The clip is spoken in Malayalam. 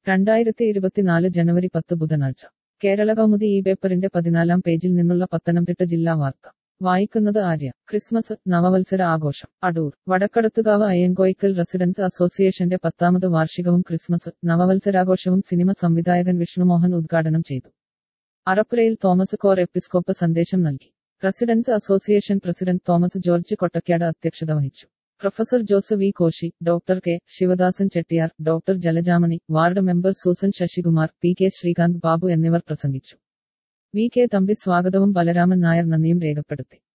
രണ്ടായിരത്തി ഇരുപത്തിനാല് ജനുവരി പത്ത് ബുധനാഴ്ച കേരള കൗമുദി ഈ പേപ്പറിന്റെ പതിനാലാം പേജിൽ നിന്നുള്ള പത്തനംതിട്ട ജില്ലാ വാർത്ത വായിക്കുന്നത് ആര്യ ക്രിസ്മസ് നവവത്സര ആഘോഷം അടൂർ വടക്കടത്തുകാവ് അയ്യങ്കോയിക്കൽ റെസിഡൻസ് അസോസിയേഷന്റെ പത്താമത് വാർഷികവും ക്രിസ്മസ് നവവത്സരാഘോഷവും സിനിമ സംവിധായകൻ വിഷ്ണുമോഹൻ ഉദ്ഘാടനം ചെയ്തു അറപ്പുരയിൽ തോമസ് കോർ എപ്പിസ്കോപ്പ് സന്ദേശം നൽകി residence association president Thomas George Kottakkad അധ്യക്ഷത വഹിച്ചു professor Joseph V Koshy doctor K Sivadasan Chettiyar doctor Jalajamani ward member Susan Sasikumar P K Sreekanth Babu എന്നിവർ പ്രസംഗിച്ചു വി കെ തമ്പി സ്വാഗതവും ബലരാമൻ നായർ നന്ദിയും രേഖപ്പെടുത്തി